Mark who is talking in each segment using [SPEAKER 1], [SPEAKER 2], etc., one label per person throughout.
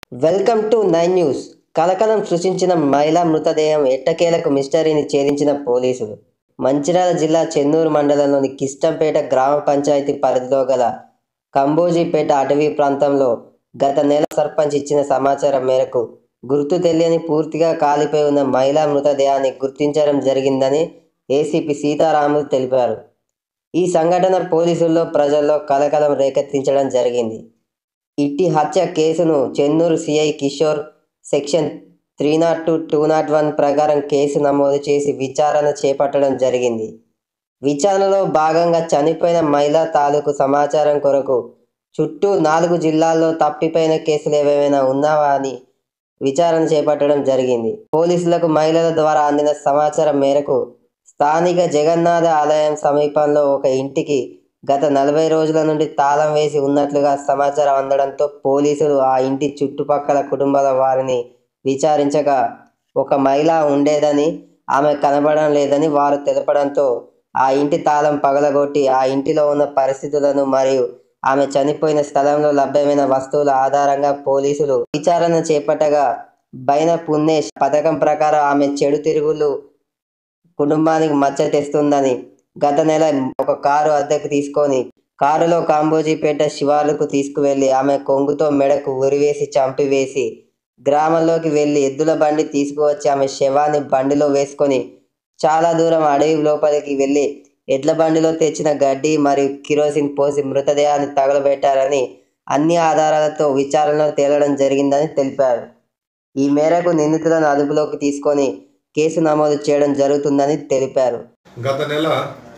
[SPEAKER 1] welcome to nine news కలకలం సృష్టించిన మహిళా మృతదేహం ఎట్టకేలకు మిస్టరీని ఛేదించిన పోలీసులు మంచిర్యాల జిల్లా చెన్నూరు మండలంలోని కిష్టంపేట గ్రామ పంచాయతీ పరిధిలో గల కంబోజీపేట అటవీ ప్రాంతంలో గత నెల సర్పంచ్ ఇచ్చిన సమాచారం మేరకు గుర్తు తెలియని పూర్తిగా కాలిపోయి ఉన్న మహిళా మృతదేహాన్ని గుర్తించడం జరిగిందని ఏసీపీ సీతారాములు తెలిపారు ఈ సంఘటన పోలీసుల్లో ప్రజల్లో కలకలం రేకెత్తించడం జరిగింది ఇట్టి హత్య కేసును Chennur CI Kishore section three not two two not one ప్రకారం కేసు నమోదు చేసి విచారణ చేపట్టడం జరిగింది విచారణలో భాగంగా చనిపోయిన మహిళా తాలూకు సమాచారం కొరకు చుట్టూ నాలుగు జిల్లాల్లో తప్పిపోయిన కేసులు ఏవేమైనా ఉన్నావా అని విచారణ చేపట్టడం జరిగింది పోలీసులకు మహిళల ద్వారా అందిన సమాచారం మేరకు స్థానిక జగన్నాథ ఆలయం సమీపంలో ఒక ఇంటికి గత నలభై రోజుల నుండి తాళం వేసి ఉన్నట్లుగా సమాచారం అందడంతో పోలీసులు ఆ ఇంటి చుట్టుపక్కల కుటుంబాల వారిని విచారించగా ఒక మహిళ ఉండేదని ఆమె కనబడడం లేదని వారు తెలపడంతో ఆ ఇంటి తాళం పగలగొట్టి ఆ ఇంటిలో ఉన్న పరిస్థితులను మరియు ఆమె చనిపోయిన స్థలంలో లభ్యమైన వస్తువుల ఆధారంగా పోలీసులు విచారణ చేపట్టగా బైన పుణ్యేష్ పథకం ప్రకారం ఆమె చెడు తిరుగులు కుటుంబానికి మచ్చ తెస్తుందని గత నెల ఒక కారు అద్దెకు తీసుకొని కారులో కాంబోజీపేట శివార్లకు తీసుకువెళ్లి ఆమె కొంగుతో మెడకు ఉరివేసి చంపివేసి గ్రామంలోకి వెళ్లి ఎద్దుల బండి తీసుకువచ్చి ఆమె శవాన్ని బండిలో వేసుకొని చాలా దూరం అడవి లోపలికి వెళ్లి ఎడ్ల బండిలో తెచ్చిన గడ్డి మరియు కిరోసిన్ పోసి మృతదేహాన్ని తగలబెట్టారని అన్ని ఆధారాలతో విచారణలో తేలడం జరిగిందని తెలిపారు ఈ మేరకు నిందితులను అదుపులోకి తీసుకొని కేసు నమోదు చేయడం జరుగుతుందని తెలిపారు
[SPEAKER 2] గత నెల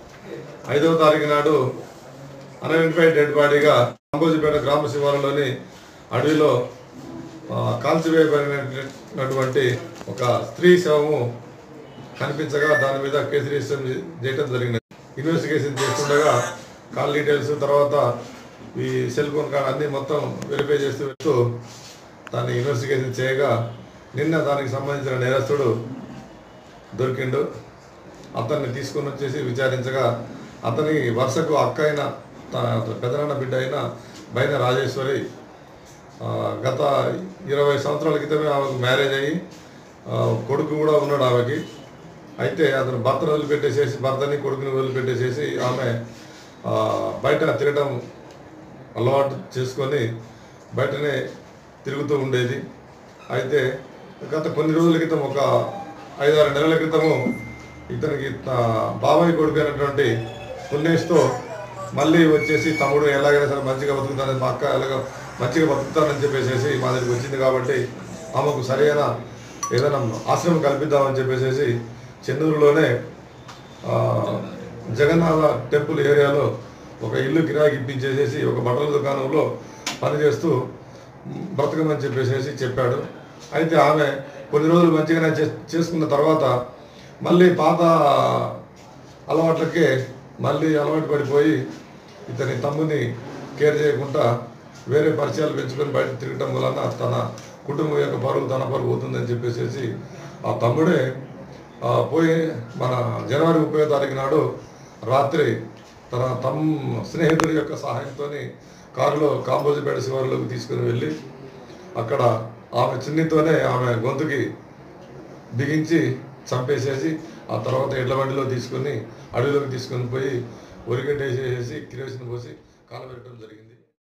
[SPEAKER 2] ఐదవ తారీఖు నాడు అన్ఐడెంటిఫైడ్ డెడ్ బాడీగా అంబోజిపేట గ్రామ శివారులోని అడవిలో ఆ, కాల్చివేయబడినటువంటి ఒక స్త్రీ శవము కనిపించగా దాని మీద కేసు రిజిస్టర్ చేయడం జరిగింది ఇన్వెస్టిగేషన్ చేస్తుండగా కాల్ డీటెయిల్స్ తర్వాత ఈ సెల్ ఫోన్ కార్డ్ అన్ని మొత్తం వెరిఫై చేస్తూ వెళ్తూ దాన్ని ఇన్వెస్టిగేషన్ చేయగా నిన్న దానికి సంబంధించిన నేరస్తుడు దొరికిండు అతన్ని తీసుకొని వచ్చేసి విచారించగా అతని వరుసకు అక్క అయిన తన పెదనాన్న బిడ్డ అయిన బైన రాజేశ్వరి ఆ, గత ఇరవై సంవత్సరాల క్రితమే ఆమెకు మ్యారేజ్ అయ్యి ఆ, కొడుకు కూడా ఉన్నాడు ఆమెకి అయితే అతను భర్తను వదిలిపెట్టేసేసి భర్తని కొడుకుని వదిలిపెట్టేసేసి ఆమె ఆ, బయట తిరగడం అలవాటు చేసుకొని బయటనే తిరుగుతూ ఉండేది అయితే గత కొన్ని రోజుల క్రితం ఒక ఐదారు నెలల క్రితము ఇతనికి త- బాబాయ్ కొడుకు అయినటువంటి పుణ్యేష్తో మళ్ళీ వచ్చేసి తమ్ముడు ఎలాగైనా సరే మంచిగా బతుకుతానని మా అక్క ఎలాగ మంచిగా బతుకుతానని చెప్పేసి మా దగ్గరికి వచ్చింది కాబట్టి ఆమెకు సరైన ఏదైనా ఆశ్రమం కల్పిద్దామని చెప్పేసి చెన్నూరులోనే ఆ, జగన్నాథ టెంపుల్ ఏరియాలో ఒక ఇల్లు కిరాయికి ఇప్పించేసేసి ఒక బట్టల దుకాణంలో పనిచేస్తూ బ్రతకమని చెప్పేసి చెప్పాడు అయితే ఆమె కొన్ని రోజులు మంచిగానే చే- చేసుకున్న తర్వాత మళ్ళీ పాత అలవాట్లకే మళ్ళీ అలవాటు పడిపోయి ఇతని తమ్ముని కేర్ చేయకుండా వేరే పరిచయాలు పెంచుకొని బయట తిరగటం వలన తన కుటుంబం యొక్క పరువు తన పరువు పోతుందని చెప్పేసి ఆ తమ్ముడే ఆ, పోయి మన జనవరి ముప్పై తారీఖు నాడు రాత్రి తన తమ్ స్నేహితుడి యొక్క సహాయంతో కారులో కాంబోజిపేట శివారులోకి తీసుకుని వెళ్ళి అక్కడ ఆమె చిన్నితోనే ఆమె గొంతుకి బిగించి చంపేసేసి ఆ తర్వాత ఎడ్ల బండిలో తీసుకొని అడవిలోకి తీసుకొని పోయి ఒరిగడ్డ వేసేసి కిరోసిన్ పోసి కాలబెట్టడం జరిగింది